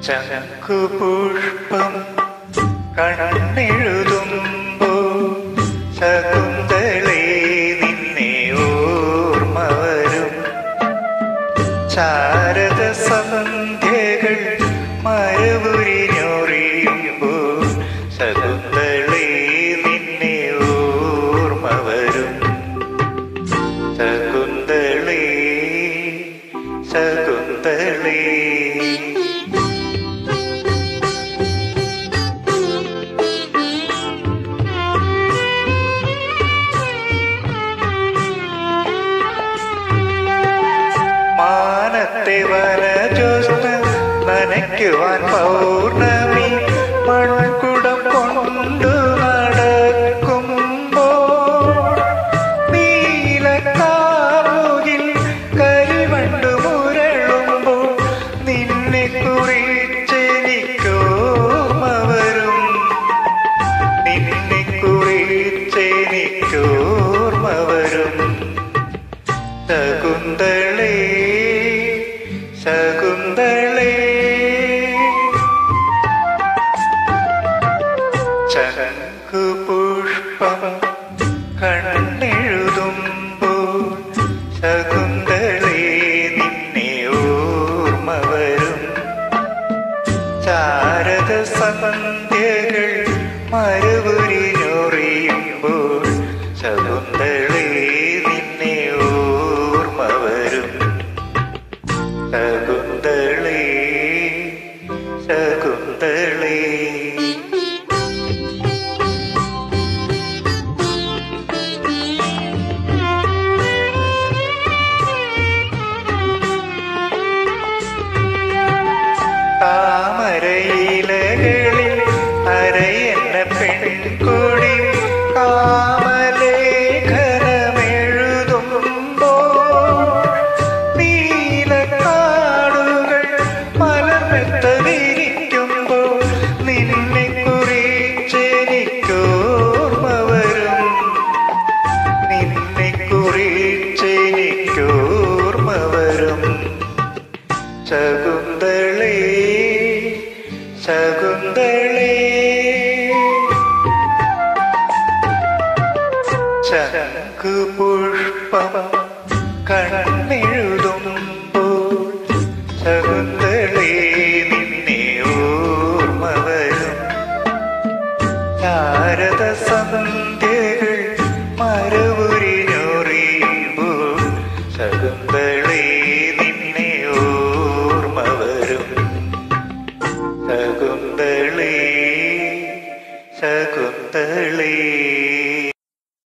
ചക്കുപുഷ്പം കണ്ണെഴുതുമ്പോ ശകുന്തളേ നിന്നെ ഓർമ്മ വരും ചാരദ സന്ധ്യകൾ മരവുരിഞ്ഞൊറിയുമ്പോൾ ശകുന്തളേ നിന്നെ ഓർമ്മ വരും ശകുന്തളേ ശകുന്തളേ മാനത്തെ വനജോസ്ന നനയ്ക്കുവാൻ പൗർണമി മൺകുടം കൊണ്ടു നടക്കുമ്പോ നീലക്കാമുകിൽ കരിവണ്ടു മുരളുമ്പോ നിന്നെ കുറിച്ചെനിക്കോർമ്മ വരും നിന്നെ കുറിച്ചെനിക്കോർമ്മ വരും ശകുന്തളേ ശകുന്തളേ ചങ്കുപുഷ്പം കണ്ണെഴുതുമ്പോൾ ശകുന്തളേ നിന്നെ ഓർമ്മ വരും ചാരദ സന്ധ്യകൾ മരവുരിഞ്ഞൊറിയുമ്പോൾ ശകുന്തളേ നിന്നെ ഓർമ്മ വരും ശകുന്തളേ ശകുന്തളേ താമരയിലകളിൽ അരയെന്ന പെൺകൊടി കാമലേഖനമെഴുതുമ്പോ നീലക്കാടുകൾ മലമെത്ത വിരിക്കുമ്പോ നിന്നെ കുറിച്ചെനിക്കോർമ്മ വരും നിന്നെ കുറിച്ചെനിക്കോർമ്മ വരും ശകുന്തളേ ശകുന്തളേ ശംഖുപുഷ്പം കണ്ണെഴുതുമ്പോൾ ശകുന്തളേ നിന്നെ ഓർമ്മ വരും ശാരദ സന്ധ്യകൾ മരവുരിഞ്ഞൊറിയുമ്പോൾ ശകുന്തളേ നിന്നെ ഓർമ്മ വരും ശകുന്തളേ ശകുന്തളേ